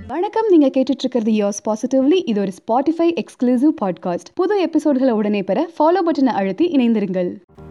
வணக்கம் நீங்க கேட்டுட்டு இருக்கிறது யோஸ் பாசிட்டிவ்லி இது ஒரு ஸ்பாட்டிஃபை எக்ஸ்க்ளூசிவ் பாட்காஸ்ட் புது எபிசோட்களை உடனே பெற ஃபாலோ பட்டனை அழுத்தி இணைந்திருங்கள்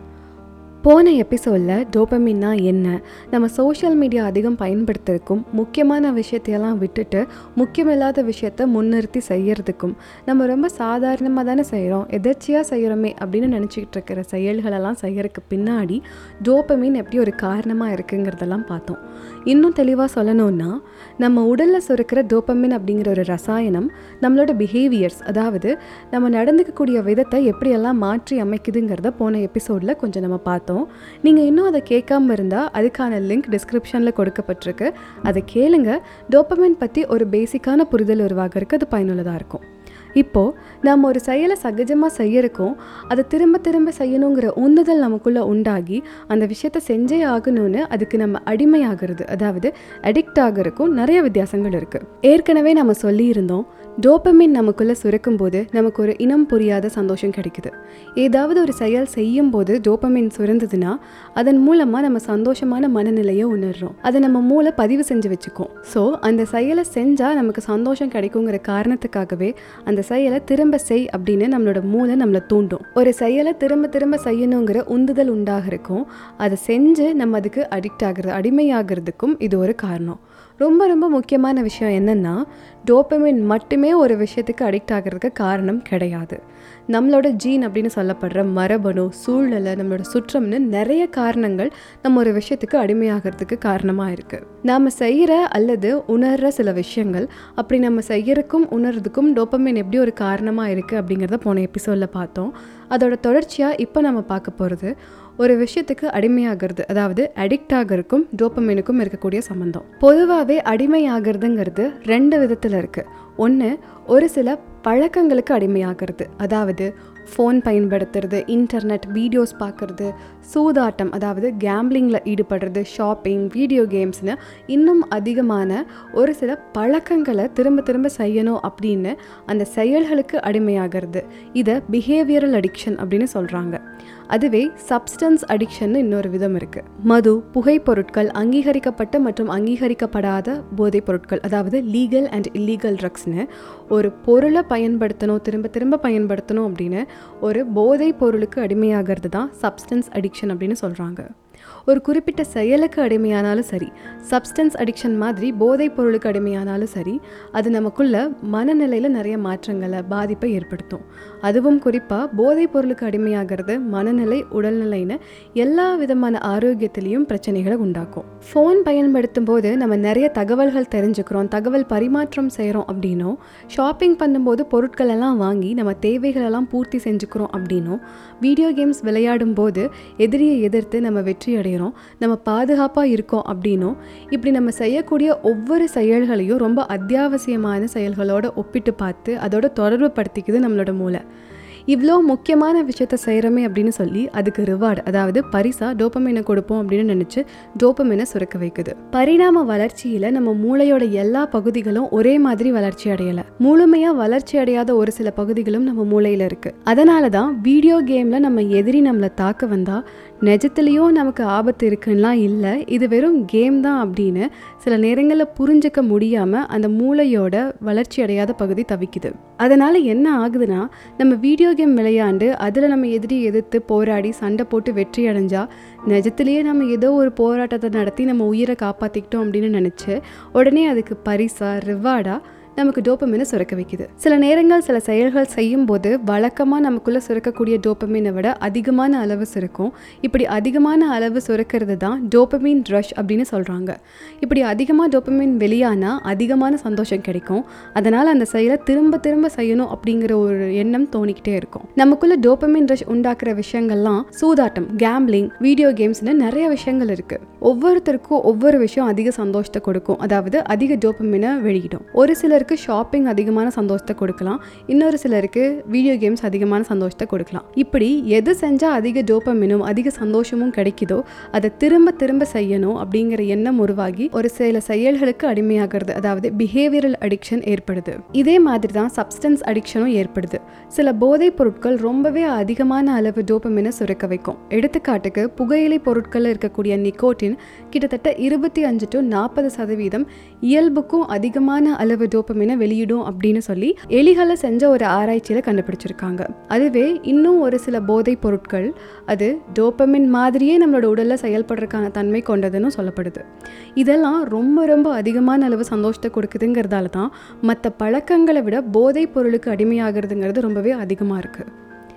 போன எபிசோடில் டோபமின்னா என்ன நம்ம சோஷியல் மீடியா அதிகம் பயன்படுத்துறதுக்கும் முக்கியமான விஷயத்தையெல்லாம் விட்டுட்டு முக்கியமில்லாத விஷயத்த முன்னிறுத்தி செய்யறதுக்கும் நம்ம ரொம்ப சாதாரணமாக தானே செய்கிறோம் எதர்ச்சியாக செய்கிறோமே அப்படின்னு நினச்சிக்கிட்டு இருக்கிற செயல்களெல்லாம் செய்யறதுக்கு பின்னாடி டோபமின் எப்படி ஒரு காரணமாக இருக்குங்கிறதெல்லாம் பார்த்தோம் இன்னும் தெளிவாக சொல்லணும்னா நம்ம உடலில் சுரக்கிற டோபமின் அப்படிங்கிற ஒரு ரசாயனம் நம்மளோட பிஹேவியர்ஸ் அதாவது நம்ம நடந்துக்கக்கூடிய விதத்தை எப்படியெல்லாம் மாற்றி அமைக்குதுங்கிறத போன எபிசோடில் கொஞ்சம் நம்ம பார்த்தோம் நீங்கள் இன்னும் அதை கேட்காம இருந்தால் அதுக்கான லிங்க் டிஸ்கிரிப்ஷனில் கொடுக்கப்பட்டிருக்கு அதை கேளுங்க டோப்பமின் பற்றி ஒரு பேசிக்கான புரிதல் உருவாகிறதுக்கு அது பயனுள்ளதாக இருக்கும் இப்போது நம்ம ஒரு செயலை சகஜமாக செய்யறக்கும் அதை திரும்ப திரும்ப செய்யணுங்கிற உந்துதல் நமக்குள்ளே உண்டாகி அந்த விஷயத்த செஞ்சே ஆகணும்னு அதுக்கு நம்ம அடிமையாகிறது அதாவது அடிக்ட் ஆகிறதுக்கும் நிறைய வித்தியாசங்கள் இருக்குது ஏற்கனவே நம்ம சொல்லியிருந்தோம் டோப்பமின் நமக்குள்ளே சுரக்கும் போது நமக்கு ஒரு இனம் புரியாத சந்தோஷம் கிடைக்குது ஏதாவது ஒரு செயல் செய்யும் போது டோப்பமின் சுரந்ததுன்னா அதன் மூலமாக நம்ம சந்தோஷமான மனநிலையை உணர்றோம் அதை நம்ம மூளை பதிவு செஞ்சு வச்சுக்கோம் ஸோ அந்த செயலை செஞ்சால் நமக்கு சந்தோஷம் கிடைக்குங்கிற காரணத்துக்காகவே அந்த செயலை திரும்ப செய் அப்படின்னு நம்மளோட மூளை நம்மளை தூண்டும் ஒரு செயலை திரும்ப திரும்ப செய்யணுங்கிற உந்துதல் உண்டாகிறதுக்கும் அதை செஞ்சு நம்ம அதுக்கு அடிக்ட் ஆகிறது அடிமையாகிறதுக்கும் இது ஒரு காரணம் ரொம்ப ரொம்ப முக்கியமான விஷயம் என்னென்னா டோப்பமின் மட்டுமே ஒரு விஷயத்துக்கு அடிக்ட் ஆகிறதுக்கு காரணம் கிடையாது நம்மளோட ஜீன் அப்படின்னு சொல்லப்படுற மரபணு சூழ்நிலை நம்மளோட சுற்றம்னு நிறைய காரணங்கள் நம்ம ஒரு விஷயத்துக்கு அடிமையாகிறதுக்கு காரணமாக இருக்குது நாம் செய்கிற அல்லது உணர்கிற சில விஷயங்கள் அப்படி நம்ம செய்யறதுக்கும் உணர்றதுக்கும் டோப்பமின் எப்படி ஒரு காரணமாக இருக்குது அப்படிங்கிறத போன எபிசோடில் பார்த்தோம் அதோட தொடர்ச்சியாக இப்போ நம்ம பார்க்க போகிறது ஒரு விஷயத்துக்கு அடிமையாகிறது அதாவது அடிக்ட் ஆகிறதுக்கும் டோப்பமினுக்கும் இருக்கக்கூடிய சம்மந்தம் பொதுவாகவே அடிமையாகிறதுங்கிறது ரெண்டு விதத்தில் இருக்குது ஒன்று ஒரு சில பழக்கங்களுக்கு அடிமையாகிறது அதாவது ஃபோன் பயன்படுத்துறது இன்டர்நெட் வீடியோஸ் பார்க்குறது சூதாட்டம் அதாவது கேம்பிளிங்கில் ஈடுபடுறது ஷாப்பிங் வீடியோ கேம்ஸ்னு இன்னும் அதிகமான ஒரு சில பழக்கங்களை திரும்ப திரும்ப செய்யணும் அப்படின்னு அந்த செயல்களுக்கு அடிமையாகிறது இதை பிஹேவியரல் அடிக்ஷன் அப்படின்னு சொல்கிறாங்க அதுவே சப்ஸ்டன்ஸ் அடிக்ஷன் இன்னொரு விதம் இருக்குது மது புகைப்பொருட்கள் அங்கீகரிக்கப்பட்ட மற்றும் அங்கீகரிக்கப்படாத போதைப் பொருட்கள் அதாவது லீகல் அண்ட் இல்லீகல் ட்ரக்ஸ்னு ஒரு பொருளை பயன்படுத்தணும் திரும்ப திரும்ப பயன்படுத்தணும் அப்படின்னு ஒரு போதைப் பொருளுக்கு அடிமையாகிறது தான் சப்ஸ்டன்ஸ் அடிக்ஷன் அப்படின்னு சொல்கிறாங்க ஒரு குறிப்பிட்ட செயலுக்கு அடிமையானாலும் சரி சப்ஸ்டன்ஸ் அடிக்ஷன் மாதிரி போதைப் பொருளுக்கு அடிமையானாலும் சரி அது நமக்குள்ள மனநிலையில் நிறைய மாற்றங்களை பாதிப்பை ஏற்படுத்தும் அதுவும் குறிப்பாக போதைப் பொருளுக்கு அடிமையாகிறது மனநிலை உடல்நிலைன்னு எல்லா விதமான ஆரோக்கியத்திலையும் பிரச்சனைகளை உண்டாக்கும் ஃபோன் பயன்படுத்தும் போது நம்ம நிறைய தகவல்கள் தெரிஞ்சுக்கிறோம் தகவல் பரிமாற்றம் செய்கிறோம் அப்படின்னும் ஷாப்பிங் பண்ணும்போது பொருட்கள் எல்லாம் வாங்கி நம்ம தேவைகளெல்லாம் பூர்த்தி செஞ்சுக்கிறோம் அப்படின்னும் வீடியோ கேம்ஸ் விளையாடும் போது எதிரியை எதிர்த்து நம்ம வெற்றி அடைகிறோம் நம்ம பாதுகாப்பாக இருக்கோம் அப்படின்னும் இப்படி நம்ம செய்யக்கூடிய ஒவ்வொரு செயல்களையும் ரொம்ப அத்தியாவசியமான செயல்களோட ஒப்பிட்டு பார்த்து அதோட தொடர்பு படுத்திக்குது நம்மளோட மூளை இவ்வளோ முக்கியமான விஷயத்த செய்கிறோமே அப்படின்னு சொல்லி அதுக்கு ரிவார்டு அதாவது பரிசா டோப்பமினை கொடுப்போம் அப்படின்னு நினச்சி டோப்பமினை சுரக்க வைக்குது பரிணாம வளர்ச்சியில் நம்ம மூளையோட எல்லா பகுதிகளும் ஒரே மாதிரி வளர்ச்சி அடையலை முழுமையாக வளர்ச்சி அடையாத ஒரு சில பகுதிகளும் நம்ம மூளையில் இருக்குது அதனால தான் வீடியோ கேமில் நம்ம எதிரி நம்மளை தாக்க வந்தால் நிஜத்துலேயும் நமக்கு ஆபத்து இருக்குன்னெலாம் இல்லை இது வெறும் கேம் தான் அப்படின்னு சில நேரங்களில் புரிஞ்சிக்க முடியாமல் அந்த மூளையோட வளர்ச்சி அடையாத பகுதி தவிக்குது அதனால் என்ன ஆகுதுன்னா நம்ம வீடியோ கேம் விளையாண்டு அதில் நம்ம எதிரி எதிர்த்து போராடி சண்டை போட்டு வெற்றி அடைஞ்சா நிஜத்திலேயே நம்ம ஏதோ ஒரு போராட்டத்தை நடத்தி நம்ம உயிரை காப்பாற்றிக்கிட்டோம் அப்படின்னு நினச்சி உடனே அதுக்கு பரிசா ரிவார்டாக நமக்கு டோப்பமினை சுரக்க வைக்குது சில நேரங்கள் சில செயல்கள் செய்யும்போது வழக்கமாக நமக்குள்ளே சுரக்கக்கூடிய டோப்பமீனை விட அதிகமான அளவு சுரக்கும் இப்படி அதிகமான அளவு சுரக்கிறது தான் டோப்பமீன் ரஷ் அப்படின்னு சொல்கிறாங்க இப்படி அதிகமாக டோப்பமீன் வெளியானால் அதிகமான சந்தோஷம் கிடைக்கும் அதனால் அந்த செயலை திரும்ப திரும்ப செய்யணும் அப்படிங்கிற ஒரு எண்ணம் தோணிக்கிட்டே இருக்கும் நமக்குள்ள டோப்பமீன் ரஷ் உண்டாக்குற விஷயங்கள்லாம் சூதாட்டம் கேம்லிங் வீடியோ கேம்ஸ்னு நிறைய விஷயங்கள் இருக்குது ஒவ்வொருத்தருக்கும் ஒவ்வொரு விஷயம் அதிக சந்தோஷத்தை கொடுக்கும் அதாவது அதிக டோப்பமீனை வெளியிடும் ஒரு சிலருக்கு சிலருக்கு ஷாப்பிங் அதிகமான சந்தோஷத்தை கொடுக்கலாம் இன்னொரு சிலருக்கு வீடியோ கேம்ஸ் அதிகமான சந்தோஷத்தை கொடுக்கலாம் இப்படி எது செஞ்சால் அதிக டோப்பமினும் அதிக சந்தோஷமும் கிடைக்குதோ அதை திரும்ப திரும்ப செய்யணும் அப்படிங்கிற எண்ணம் உருவாகி ஒரு சில செயல்களுக்கு அடிமையாகிறது அதாவது பிஹேவியரல் அடிக்ஷன் ஏற்படுது இதே மாதிரி தான் சப்ஸ்டன்ஸ் அடிக்ஷனும் ஏற்படுது சில போதைப் பொருட்கள் ரொம்பவே அதிகமான அளவு டோப்பமினை சுரக்க வைக்கும் எடுத்துக்காட்டுக்கு புகையிலை பொருட்களில் இருக்கக்கூடிய நிக்கோட்டின் கிட்டத்தட்ட இருபத்தி அஞ்சு டு நாற்பது சதவீதம் இயல்புக்கும் அதிகமான அளவு டோப்பமினை வெளியிடும் அப்படின்னு சொல்லி எலிகளை செஞ்ச ஒரு ஆராய்ச்சியில் கண்டுபிடிச்சிருக்காங்க அதுவே இன்னும் ஒரு சில போதைப் பொருட்கள் அது டோப்பமின் மாதிரியே நம்மளோட உடலில் செயல்படுறதுக்கான தன்மை கொண்டதுன்னு சொல்லப்படுது இதெல்லாம் ரொம்ப ரொம்ப அதிகமான அளவு சந்தோஷத்தை கொடுக்குதுங்கிறதால தான் மற்ற பழக்கங்களை விட போதைப் பொருளுக்கு அடிமையாகிறதுங்கிறது ரொம்பவே அதிகமாக இருக்குது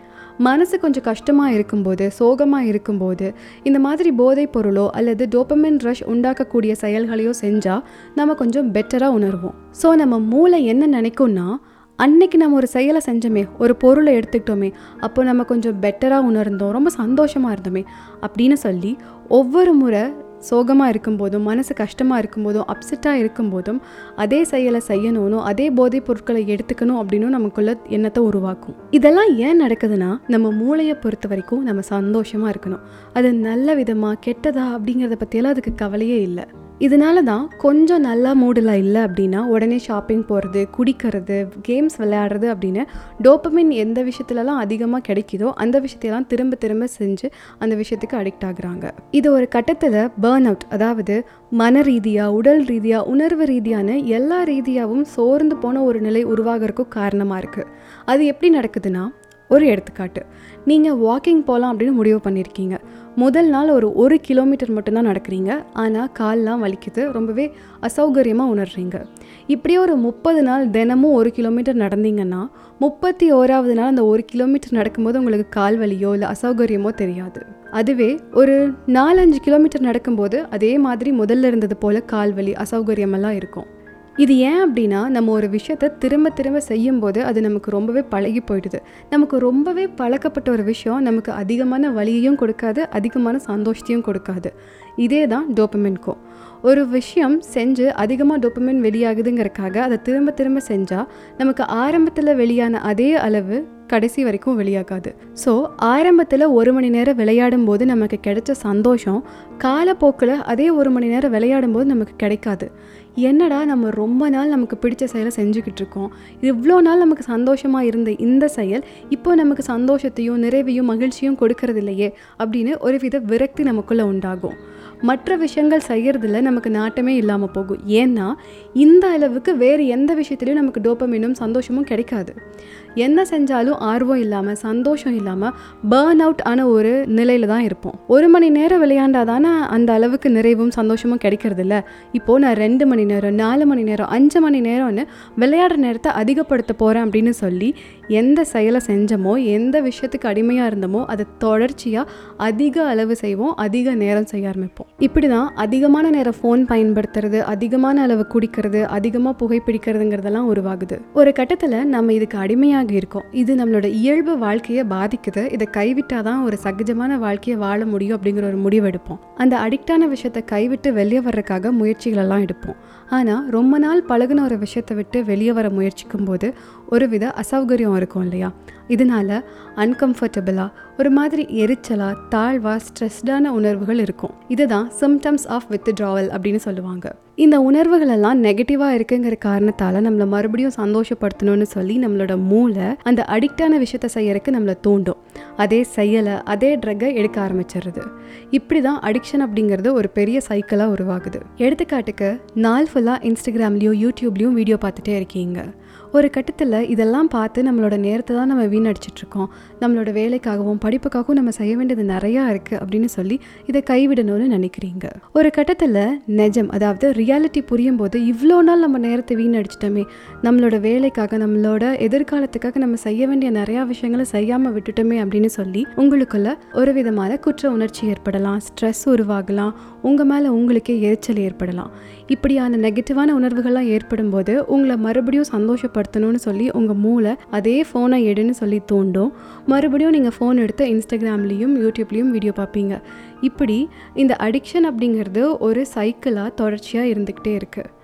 மனசு கொஞ்சம் கஷ்டமாக இருக்கும்போது சோகமாக இருக்கும்போது இந்த மாதிரி போதைப் பொருளோ அல்லது டோப்பமின் ரஷ் உண்டாக்கக்கூடிய செயல்களையோ செஞ்சால் நம்ம கொஞ்சம் பெட்டராக உணர்வோம் ஸோ நம்ம மூளை என்ன நினைக்கும்னா அன்னைக்கு நம்ம ஒரு செயலை செஞ்சோமே ஒரு பொருளை எடுத்துக்கிட்டோமே அப்போ நம்ம கொஞ்சம் பெட்டராக உணர்ந்தோம் ரொம்ப சந்தோஷமாக இருந்தோமே அப்படின்னு சொல்லி ஒவ்வொரு முறை சோகமாக இருக்கும்போதும் மனசு கஷ்டமாக இருக்கும்போதும் அப்செட்டாக இருக்கும்போதும் அதே செயலை செய்யணும்னு அதே போதைப் பொருட்களை எடுத்துக்கணும் அப்படின்னு நமக்குள்ள எண்ணத்தை உருவாக்கும் இதெல்லாம் ஏன் நடக்குதுன்னா நம்ம மூளையை பொறுத்த வரைக்கும் நம்ம சந்தோஷமாக இருக்கணும் அது நல்ல விதமாக கெட்டதா அப்படிங்கிறத பற்றியெல்லாம் அதுக்கு கவலையே இல்லை இதனால தான் கொஞ்சம் நல்லா மூடில் இல்லை அப்படின்னா உடனே ஷாப்பிங் போகிறது குடிக்கிறது கேம்ஸ் விளையாடுறது அப்படின்னு டோப்பமின் எந்த விஷயத்துலலாம் அதிகமாக கிடைக்குதோ அந்த விஷயத்தையெல்லாம் திரும்ப திரும்ப செஞ்சு அந்த விஷயத்துக்கு அடிக்ட் ஆகுறாங்க இது ஒரு கட்டத்தில் பேர்ன் அவுட் அதாவது மன ரீதியாக உடல் ரீதியாக உணர்வு ரீதியான எல்லா ரீதியாகவும் சோர்ந்து போன ஒரு நிலை உருவாகிறதுக்கும் காரணமாக இருக்குது அது எப்படி நடக்குதுன்னா ஒரு எடுத்துக்காட்டு நீங்கள் வாக்கிங் போகலாம் அப்படின்னு முடிவு பண்ணியிருக்கீங்க முதல் நாள் ஒரு ஒரு கிலோமீட்டர் மட்டும்தான் நடக்கிறீங்க ஆனால் கால்லாம் வலிக்குது ரொம்பவே அசௌகரியமாக உணர்றீங்க இப்படியே ஒரு முப்பது நாள் தினமும் ஒரு கிலோமீட்டர் நடந்தீங்கன்னா முப்பத்தி ஓராவது நாள் அந்த ஒரு கிலோமீட்டர் நடக்கும்போது உங்களுக்கு கால் வலியோ இல்லை அசௌகரியமோ தெரியாது அதுவே ஒரு நாலஞ்சு கிலோமீட்டர் நடக்கும்போது அதே மாதிரி முதல்ல இருந்தது போல் கால் வலி அசௌகரியமெல்லாம் இருக்கும் இது ஏன் அப்படின்னா நம்ம ஒரு விஷயத்த திரும்ப திரும்ப செய்யும்போது அது நமக்கு ரொம்பவே பழகி போயிடுது நமக்கு ரொம்பவே பழக்கப்பட்ட ஒரு விஷயம் நமக்கு அதிகமான வலியையும் கொடுக்காது அதிகமான சந்தோஷத்தையும் கொடுக்காது இதே தான் டோப்பமின்க்கும் ஒரு விஷயம் செஞ்சு அதிகமாக டோப்பமின் வெளியாகுதுங்கிறக்காக அதை திரும்ப திரும்ப செஞ்சால் நமக்கு ஆரம்பத்தில் வெளியான அதே அளவு கடைசி வரைக்கும் வெளியாகாது ஸோ ஆரம்பத்தில் ஒரு மணி நேரம் விளையாடும் போது நமக்கு கிடைச்ச சந்தோஷம் காலப்போக்கில் அதே ஒரு மணி நேரம் விளையாடும் போது நமக்கு கிடைக்காது என்னடா நம்ம ரொம்ப நாள் நமக்கு பிடிச்ச செயலை செஞ்சுக்கிட்டு இருக்கோம் இவ்வளோ நாள் நமக்கு சந்தோஷமாக இருந்த இந்த செயல் இப்போ நமக்கு சந்தோஷத்தையும் நிறைவையும் மகிழ்ச்சியும் கொடுக்கறது இல்லையே அப்படின்னு ஒரு வித விரக்தி நமக்குள்ளே உண்டாகும் மற்ற விஷயங்கள் செய்கிறதுல நமக்கு நாட்டமே இல்லாமல் போகும் ஏன்னா இந்த அளவுக்கு வேறு எந்த விஷயத்துலையும் நமக்கு டோப்பமினும் சந்தோஷமும் கிடைக்காது என்ன செஞ்சாலும் ஆர்வம் இல்லாமல் சந்தோஷம் இல்லாமல் பேர்ன் அவுட் ஆன ஒரு நிலையில தான் இருப்போம் ஒரு மணி நேரம் விளையாண்டாதானே அந்த அளவுக்கு நிறைவும் சந்தோஷமும் கிடைக்கிறது இல்ல இப்போது நான் ரெண்டு மணி நேரம் நாலு மணி நேரம் அஞ்சு மணி நேரம்னு விளையாடுற நேரத்தை அதிகப்படுத்த போகிறேன் அப்படின்னு சொல்லி எந்த செயலை செஞ்சோமோ எந்த விஷயத்துக்கு அடிமையாக இருந்தோமோ அதை தொடர்ச்சியாக அதிக அளவு செய்வோம் அதிக நேரம் செய்ய ஆரம்பிப்போம் இப்படி தான் அதிகமான நேரம் ஃபோன் பயன்படுத்துறது அதிகமான அளவு குடிக்கிறது அதிகமாக புகைப்பிடிக்கிறதுங்கிறதெல்லாம் உருவாகுது ஒரு கட்டத்தில் நம்ம இதுக்கு அடிமையாக இருக்கோம் இது நம்மளோட இயல்பு வாழ்க்கையை பாதிக்குது இதை கைவிட்டால் தான் ஒரு சகஜமான வாழ்க்கையை வாழ முடியும் அப்படிங்கிற ஒரு முடிவெடுப்போம் அந்த அடிக்டான விஷயத்தை கைவிட்டு வெளியே வர்றதுக்காக முயற்சிகள் எல்லாம் எடுப்போம் ஆனால் ரொம்ப நாள் பழகுன ஒரு விஷயத்தை விட்டு வெளியே வர முயற்சிக்கும் போது ஒரு வித அசௌகரியம் இருக்கும் இல்லையா இதனால அன்கம்ஃபர்டபுளாக ஒரு மாதிரி எரிச்சலா தாழ்வா ஸ்ட்ரெஸ்டான உணர்வுகள் இருக்கும் இதுதான் சிம்டம்ஸ் ஆஃப் வித்ட்ராவல் அப்படின்னு சொல்லுவாங்க இந்த உணர்வுகள் எல்லாம் நெகட்டிவாக இருக்குங்கிற காரணத்தால் நம்மளை மறுபடியும் சந்தோஷப்படுத்தணும்னு சொல்லி நம்மளோட மூளை அந்த அடிக்டான விஷயத்த செய்யறதுக்கு நம்மளை தூண்டும் அதே செய்யலை அதே ட்ரக்கை எடுக்க ஆரம்பிச்சிடுறது இப்படி தான் அடிக்ஷன் அப்படிங்கிறது ஒரு பெரிய சைக்கிளாக உருவாகுது எடுத்துக்காட்டுக்கு நாள் ஃபுல்லாக இன்ஸ்டாகிராம்லேயும் யூடியூப்லேயும் வீடியோ பார்த்துட்டே இருக்கீங்க ஒரு கட்டத்தில் இதெல்லாம் பார்த்து நம்மளோட நேரத்தை தான் நம்ம வீணடிச்சிட்டு இருக்கோம் நம்மளோட வேலைக்காகவும் படிப்புக்காகவும் நம்ம செய்ய வேண்டியது நிறையா இருக்குது அப்படின்னு சொல்லி இதை கைவிடணும்னு நினைக்கிறீங்க ஒரு கட்டத்தில் நிஜம் அதாவது ரியாலிட்டி புரியும் போது இவ்வளோ நாள் நம்ம நேரத்தை வீணடிச்சிட்டோமே நம்மளோட வேலைக்காக நம்மளோட எதிர்காலத்துக்காக நம்ம செய்ய வேண்டிய நிறையா விஷயங்களை செய்யாமல் விட்டுட்டோமே அப்படின்னு சொல்லி உங்களுக்குள்ள ஒரு விதமான குற்ற உணர்ச்சி ஏற்படலாம் ஸ்ட்ரெஸ் உருவாகலாம் உங்கள் மேலே உங்களுக்கே எரிச்சல் ஏற்படலாம் இப்படியான நெகட்டிவான உணர்வுகள்லாம் ஏற்படும் போது உங்களை மறுபடியும் சந்தோஷப்படுத்தணும்னு சொல்லி உங்கள் மூளை அதே ஃபோனை எடுன்னு சொல்லி தூண்டும் மறுபடியும் நீங்கள் ஃபோன் எடுத்து இன்ஸ்டாகிராம்லேயும் யூடியூப்லேயும் வீடியோ பார்ப்பீங்க இப்படி இந்த அடிக்ஷன் அப்படிங்கிறது ஒரு சைக்கிளாக தொடர்ச்சியாக இருந்துக்கிட்டே இருக்குது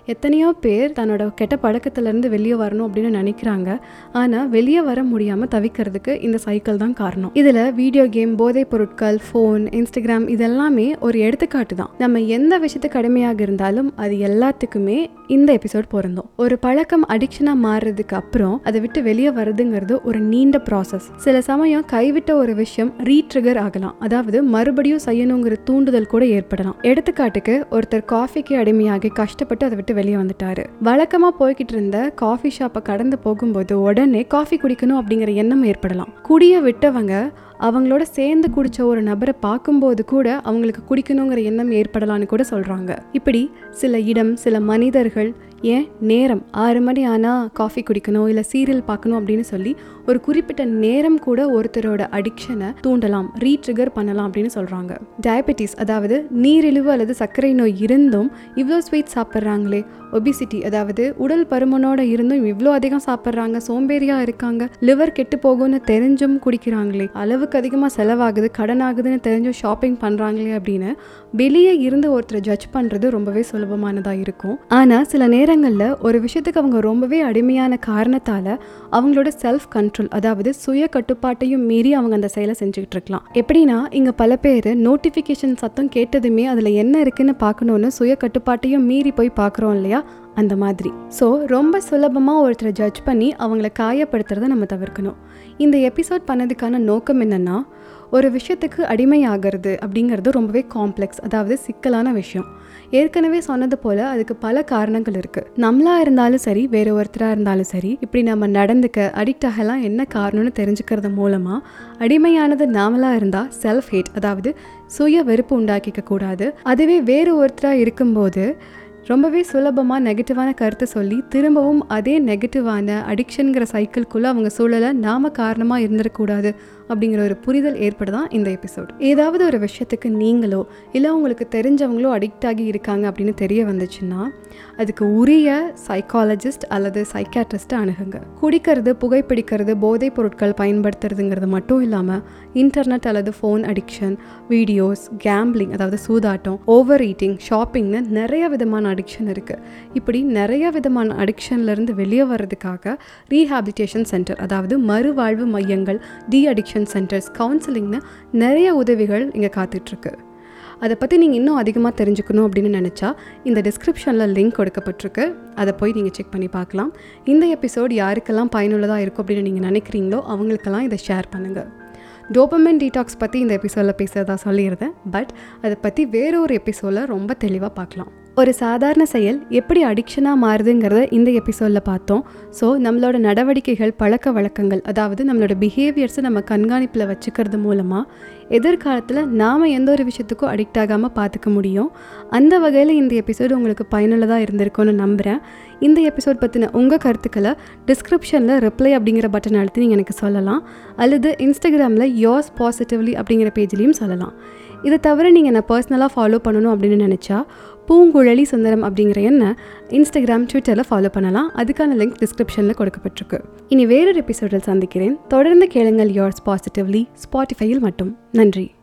எத்தனையோ பேர் தன்னோட கெட்ட பழக்கத்திலேருந்து வெளியே வரணும் அப்படின்னு நினைக்கிறாங்க ஆனால் வெளியே வர முடியாமல் தவிக்கிறதுக்கு இந்த சைக்கிள் தான் காரணம் இதில் வீடியோ கேம் போதைப் பொருட்கள் ஃபோன் இன்ஸ்டாகிராம் இதெல்லாமே ஒரு எடுத்துக்காட்டு தான் நம்ம எந்த விஷயத்துக்கு அடிமையாக இருந்தாலும் அது எல்லாத்துக்குமே இந்த எபிசோட் பொருந்தும் ஒரு பழக்கம் அடிக்ஷனாக மாறுறதுக்கு அப்புறம் அதை விட்டு வெளியே வருதுங்கிறது ஒரு நீண்ட ப்ராசஸ் சில சமயம் கைவிட்ட ஒரு விஷயம் ரீட்ரிகர் ஆகலாம் அதாவது மறுபடியும் செய்யணுங்கிற தூண்டுதல் கூட ஏற்படலாம் எடுத்துக்காட்டுக்கு ஒருத்தர் காஃபிக்கு அடிமையாகி கஷ்டப்பட்டு அதை விட்டு வெளியே வந்துட்டாரு வழக்கமா போய்கிட்டு இருந்த காஃபி ஷாப்பை கடந்து போகும்போது உடனே காஃபி குடிக்கணும் அப்படிங்கிற எண்ணம் ஏற்படலாம் குடிய விட்டவங்க அவங்களோட சேர்ந்து குடிச்ச ஒரு நபரை பார்க்கும்போது கூட அவங்களுக்கு குடிக்கணுங்கிற எண்ணம் ஏற்படலான்னு கூட சொல்றாங்க இப்படி சில இடம் சில மனிதர்கள் ஏன் நேரம் ஆறு மணி ஆனால் காஃபி குடிக்கணும் இல்லை சீரியல் பார்க்கணும் அப்படின்னு சொல்லி ஒரு குறிப்பிட்ட நேரம் கூட ஒருத்தரோட அடிக்ஷனை தூண்டலாம் ரீட்ரிகர் பண்ணலாம் அப்படின்னு சொல்கிறாங்க டயபெட்டிஸ் அதாவது நீரிழிவு அல்லது சர்க்கரை நோய் இருந்தும் இவ்வளோ ஸ்வீட் சாப்பிட்றாங்களே ஒபிசிட்டி அதாவது உடல் பருமனோட இருந்தும் இவ்வளோ அதிகம் சாப்பிட்றாங்க சோம்பேறியாக இருக்காங்க லிவர் கெட்டு போகும்னு தெரிஞ்சும் குடிக்கிறாங்களே அளவுக்கு அதிகமாக செலவாகுது கடன் ஆகுதுன்னு தெரிஞ்சும் ஷாப்பிங் பண்ணுறாங்களே அப்படின்னு வெளியே இருந்து ஒருத்தரை ஜட்ஜ் பண்ணுறது ரொம்பவே சுலபமானதாக இருக்கும் ஆனால் சில நேரங்களில் ஒரு விஷயத்துக்கு அவங்க ரொம்பவே அடிமையான காரணத்தால் அவங்களோட செல்ஃப் கண்ட்ரோல் அதாவது சுய கட்டுப்பாட்டையும் மீறி அவங்க அந்த செயலை செஞ்சுக்கிட்டு இருக்கலாம் எப்படின்னா இங்கே பல பேர் நோட்டிஃபிகேஷன் சத்தம் கேட்டதுமே அதில் என்ன இருக்குன்னு பார்க்கணுன்னு சுய கட்டுப்பாட்டையும் மீறி போய் பார்க்குறோம் இல்லையா அந்த மாதிரி ஸோ ரொம்ப சுலபமாக ஒருத்தரை ஜட்ஜ் பண்ணி அவங்கள காயப்படுத்துறதை நம்ம தவிர்க்கணும் இந்த எபிசோட் பண்ணதுக்கான நோக்கம் என்னென்னா ஒரு விஷயத்துக்கு அடிமையாகிறது அப்படிங்கிறது ரொம்பவே காம்ப்ளெக்ஸ் அதாவது சிக்கலான விஷயம் ஏற்கனவே சொன்னது போல் அதுக்கு பல காரணங்கள் இருக்குது நம்மளா இருந்தாலும் சரி வேறு ஒருத்தராக இருந்தாலும் சரி இப்படி நம்ம நடந்துக்க அடிக்ட் ஆகலாம் என்ன காரணம்னு தெரிஞ்சுக்கிறது மூலமாக அடிமையானது நாமளாக இருந்தால் செல்ஃப் ஹேட் அதாவது சுய வெறுப்பு உண்டாக்கிக்க கூடாது அதுவே வேறு ஒருத்தராக இருக்கும்போது ரொம்பவே சுலபமாக நெகட்டிவான கருத்தை சொல்லி திரும்பவும் அதே நெகட்டிவான அடிக்ஷனுங்கிற சைக்கிள்குள்ளே அவங்க சூழலை நாம காரணமாக இருந்துடக்கூடாது அப்படிங்கிற ஒரு புரிதல் ஏற்படுதான் இந்த எபிசோட் ஏதாவது ஒரு விஷயத்துக்கு நீங்களோ இல்லை உங்களுக்கு தெரிஞ்சவங்களோ அடிக்ட் ஆகி இருக்காங்க அப்படின்னு தெரிய வந்துச்சுன்னா அதுக்கு உரிய சைக்காலஜிஸ்ட் அல்லது சைக்காட்ரிஸ்ட்டை அணுகுங்க குடிக்கிறது புகைப்பிடிக்கிறது போதைப் பொருட்கள் பயன்படுத்துறதுங்கிறது மட்டும் இல்லாமல் இன்டர்நெட் அல்லது ஃபோன் அடிக்ஷன் வீடியோஸ் கேம்பிளிங் அதாவது சூதாட்டம் ஓவர் ஈட்டிங் ஷாப்பிங்னு நிறைய விதமான அடிக்ஷன் இருக்குது இப்படி நிறைய விதமான அடிக்ஷன்லேருந்து வெளியே வர்றதுக்காக ரீஹாபிலிட்டேஷன் சென்டர் அதாவது மறுவாழ்வு மையங்கள் டி அடிக்ஷன் சென்டர்ஸ் கவுன்சிலிங்னு நிறைய உதவிகள் இங்கே காத்துட்ருக்கு அதை பற்றி நீங்கள் இன்னும் அதிகமாக தெரிஞ்சுக்கணும் அப்படின்னு நினச்சா இந்த டிஸ்கிரிப்ஷனில் லிங்க் கொடுக்கப்பட்டிருக்கு அதை போய் நீங்கள் செக் பண்ணி பார்க்கலாம் இந்த எபிசோட் யாருக்கெல்லாம் பயனுள்ளதாக இருக்கும் அப்படின்னு நீங்கள் நினைக்கிறீங்களோ அவங்களுக்கெல்லாம் இதை ஷேர் பண்ணுங்கள் டோபமென் டீடாக்ஸ் பற்றி இந்த எபிசோடில் பேசுகிறதா சொல்லியிருந்தேன் பட் அதை பற்றி வேற ஒரு எபிசோடில் ரொம்ப தெளிவாக பார்க்கலாம் ஒரு சாதாரண செயல் எப்படி அடிக்ஷனாக மாறுதுங்கிறத இந்த எபிசோடில் பார்த்தோம் ஸோ நம்மளோட நடவடிக்கைகள் பழக்க வழக்கங்கள் அதாவது நம்மளோட பிஹேவியர்ஸை நம்ம கண்காணிப்பில் வச்சுக்கிறது மூலமாக எதிர்காலத்தில் நாம் எந்த ஒரு விஷயத்துக்கும் அடிக்ட் ஆகாமல் பார்த்துக்க முடியும் அந்த வகையில் இந்த எபிசோடு உங்களுக்கு பயனுள்ளதாக இருந்திருக்கும்னு நம்புகிறேன் இந்த எபிசோட் பற்றின உங்கள் கருத்துக்களை டிஸ்கிரிப்ஷனில் ரிப்ளை அப்படிங்கிற பட்டன் அழுத்தி நீங்கள் எனக்கு சொல்லலாம் அல்லது இன்ஸ்டாகிராமில் யோர்ஸ் பாசிட்டிவ்லி அப்படிங்கிற பேஜ்லேயும் சொல்லலாம் இதை தவிர நீங்கள் என்னை பர்சனலாக ஃபாலோ பண்ணணும் அப்படின்னு நினச்சா பூங்குழலி சுந்தரம் அப்படிங்கிற என்ன இன்ஸ்டாகிராம் ட்விட்டரில் ஃபாலோ பண்ணலாம் அதுக்கான லிங்க் டிஸ்கிரிப்ஷனில் கொடுக்கப்பட்டிருக்கு இனி வேறொரு எபிசோடில் சந்திக்கிறேன் தொடர்ந்து கேளுங்கள் யோர்ஸ் பாசிட்டிவ்லி ஸ்பாட்டிஃபையில் மட்டும் நன்றி